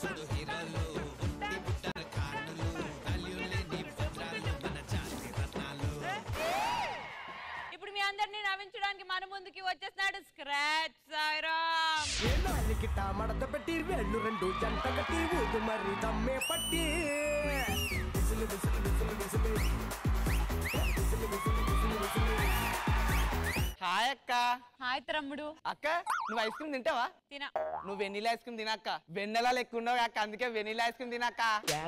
సుడు హీరోలు పుట్టి పుట్టిన కానులు వాల్యూ లేని వజ్రాలు మన జాతి రత్నాలు ఇప్పుడు మీ అందరినీ నవ్వించడానికి మన ముందుకి వచ్చేస్తున్నాడు స్క్రాచ్ సాయిరామ్ ఏ నాలికిట మడత పెట్టి వేళ్ళు రెండు జంట కట్టి ఊదు మరి దమ్మే పట్టి విసులు విసులు విసులు విసులు. విసులు విసులు విసులు విసులు. హాయ్ అక్క హాయ్ తమ్ముడు అక్క నువ్వు ఐస్ క్రీమ్ తింటావా తిన నువ్వు వెనీలా ఐస్ క్రీమ్ తినక్క వెన్నెలా లెక్క ఉండవు అక్క అందుకే వెనీలా ఐస్ క్రీమ్ తినక్క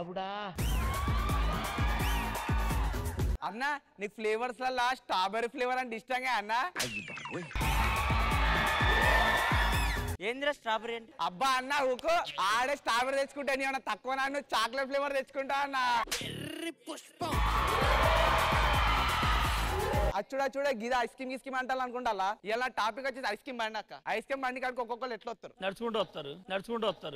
అన్న నీకు ఫ్లేవర్స్ లలో స్ట్రాబెర్రీ ఫ్లేవర్ అంటే ఇష్టంగా అన్న ఏంద్రా స్ట్రాబెరీ అంటే అబ్బా అన్న ఊకో ఆడే స్ట్రాబెర్రీ తెచ్చుకుంటా నీ ఏమన్నా తక్కువ నన్ను చాక్లెట్ ఫ్లేవర్ తెచ్చుకుంటా అన్న అచ్చుడా చూడ గిద ఐస్ క్రీమ్ గిస్ క్రీమ్ అంటారు అనుకుంటా ఇలా టాపిక్ వచ్చేసి ఐస్ క్రీమ్ బండి అక్క ఐస్ క్రీమ్ బండి కాడికి ఒక్కొక్కరు ఎట్లా వస్తారు నడుచుకుంటూ వస్తారు నడుచుకుంటూ వస్తారు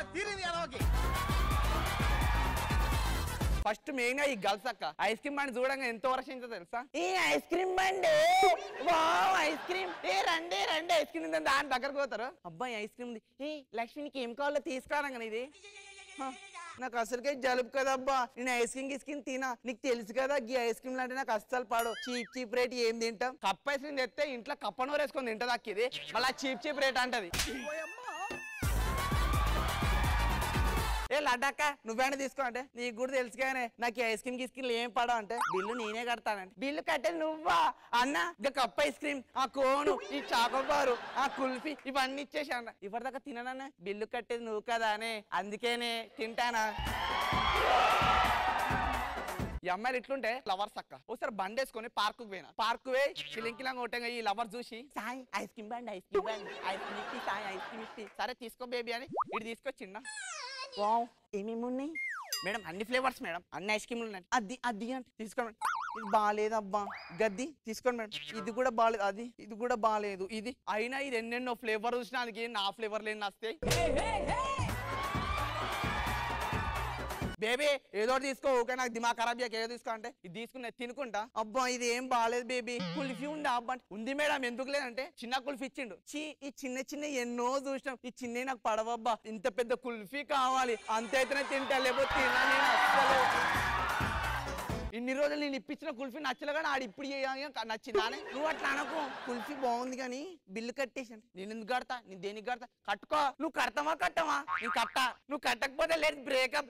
ఫస్ట్ మెయిన్ గా ఈ గర్ల్స్ అక్క ఐస్ క్రీమ్ బండి చూడంగా ఎంతో వరకు ఇంత తెలుసా ఏ ఐస్ క్రీమ్ బండి వావ్ ఐస్ క్రీమ్ ఏ రండి రండి ఐస్ క్రీమ్ తిందని దాని దగ్గరకు పోతారు అబ్బాయి ఐస్ క్రీమ్ ఉంది ఏ లక్ష్మి నీకు ఏం కావాలో తీసుకురాగా ఇది హ, నాకు అసలుకే జలుబు కదబ్బా నేను ఐస్ క్రీమ్ గిస్క్రీమ్ తినా నీకు తెలుసు కదా ఈ ఐస్ క్రీమ్ అంటే నాకు అస్సలు పాడు చీప్ చీప్ రేట్ ఏం తింటాం కప్ ఐస్ క్రీమ్ తెస్తే ఇంట్లో కప్పనూరు వేసుకొని తింటది అక్క ఇది మళ్ళీ చీప్ చీప్ రేట్ అంటది ఏ లడ్డాక నువ్వేనా తీసుకో అంటే నీకు కూడా తెలుసు కానీ నాకు ఈ ఐస్ క్రీమ్ గిస్క్రీమ్ ఏం పడవు అంటే బిల్లు నేనే కడతానంటే బిల్లు కట్టేది నువ్వా అన్న ఇక కప్ ఐస్ క్రీమ్ ఆ కోను ఈ చాకోబారు ఆ కుల్ఫీ ఇవన్నీ ఇచ్చేసి అన్న ఇప్పటిదాకా తిననన్న బిల్లు కట్టేది నువ్వు కదా అని అందుకేనే తింటానా ఈ అమ్మాయిలు ఇట్లుంటే లవర్స్ అక్క ఒకసారి బండి వేసుకొని పార్క్ పోయినా పార్క్ పోయి చిలింకిలంగా కొట్టంగా ఈ లవర్ చూసి సాయి ఐస్ క్రీమ్ బండి ఐస్ క్రీమ్ బండి ఐస్ క్రీమ్ ఇప్పి సాయి ఐస్ క్రీమ్ ఇప్పి సరే తీసుకో బేబీ అని ఇటు తీసుకొచ్చిండా వావ్ ఏమేమి ఉన్నాయి మేడం అన్ని ఫ్లేవర్స్ మేడం అన్ని ఐస్ క్రీమ్లు ఉన్నాయి అది అది అంటే తీసుకోండి మేడం. ఇది బాగాలేదబ్బా గద్ది తీసుకోండి మేడం ఇది కూడా బాగాలేదు అది ఇది కూడా బాగాలేదు ఇది అయినా ఇది ఎన్నెన్నో ఫ్లేవర్ చూసినానికి నా ఫ్లేవర్ లేని వస్తాయి బేబీ ఏదో ఒకటి తీసుకో ఓకే నాకు దిమాగ్ ఖరాబ్ చేయక ఏదో తీసుకో అంటే ఇది తీసుకున్నా తినుకుంటా అబ్బా ఇది ఏం బాగాలేదు బేబీ కుల్ఫీ ఉందా అబ్బా అంటే, ఉంది మేడం ఎందుకు లేదంటే చిన్న కుల్ఫీ ఇచ్చిండు చీ ఈ చిన్న చిన్న ఎన్నో చూసినాం ఈ చిన్న నాకు పడవబ్బా ఇంత పెద్ద కుల్ఫీ కావాలి అంతైతేనే తింటా లేకపోతే తినా నేను అస్సలు ఇన్ని రోజులు నేను ఇప్పించిన కుల్ఫీ నచ్చలే కానీ ఆడు ఇప్పుడు చేయాలి నచ్చిందానే నువ్వు అట్లా అనకు కుల్ఫీ బాగుంది కానీ బిల్లు కట్టేసాను నేను ఎందుకు కడతా నేను దేనికి కడతా కట్టుకో నువ్వు కడతావా కట్టవా నేను కట్టా నువ్వు కట్టకపోతే లేదు బ్రేకప్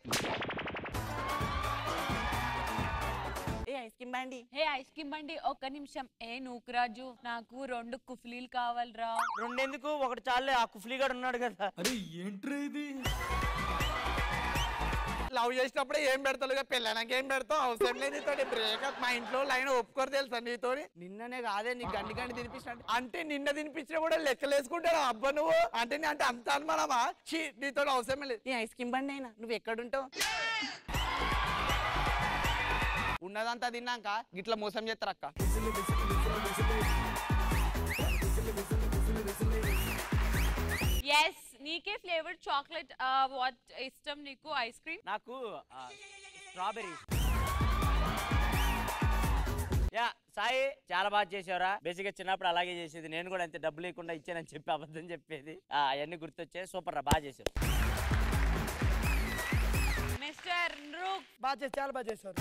ఏ ఐస్ క్రీమ్ బండి హే ఐస్ క్రీమ్ బండి ఒక్క నిమిషం ఏ నూకరాజు నాకు రెండు కుఫ్లీలు కావాలిరా రెండెందుకు ఒకటి చాలే ఆ కుఫ్లీ గాడు ఉన్నాడు కదా లవ్ చేసినప్పుడే ఏం పెడతావు పెళ్ళాక ఏం పెడతావు అవసరం లేదు నీతోటి బ్రేకప్ మా ఇంట్లో లైన్ ఒప్పుకోరు తెలుసా నీతో నిన్ననే కాదే నీకు గండి గండి తినిపించిన అంటే నిన్న తినిపించినా కూడా లెక్కలేసుకుంటాడు అబ్బా నువ్వు అంటే నీ అంటే అంత అనుమానమా చీ నీతో అవసరం లేదు ఈ ఐస్ క్రీమ్ బండి అయినా నువ్వు ఎక్కడుంటావు ఉన్నదంతా తిన్నాక గిట్ల మోసం చేస్తారు అక్క ఎస్ నీకే ఫ్లేవర్డ్ చాక్లెట్ వాట్ ఇష్టం నీకు ఐస్ క్రీమ్ నాకు స్ట్రాబెరీ యా సాయి చాలా బాగా చేసావురా బేసిక్ గా చిన్నప్పుడు అలాగే చేసేది నేను కూడా అంతే డబ్బులు లేకుండా ఇచ్చానని చెప్పి అబద్ధం చెప్పేది ఆ, అవన్నీ గుర్తొచ్చాయి సూపర్ రా బాగా చేసావు మిస్టర్ నృక్ బాగా చేసి చాలా బాగా చేశారు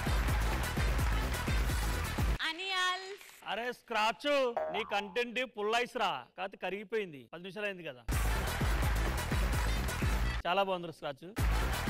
అనియల్స్ అరే స్క్రాచ్ నీ కంటెంట్ పుల్ ఐస్ రా కాకపోతే కరిగిపోయింది పది నిమిషాలు అయింది కదా చాలా బాగుంది స్క్రాచ్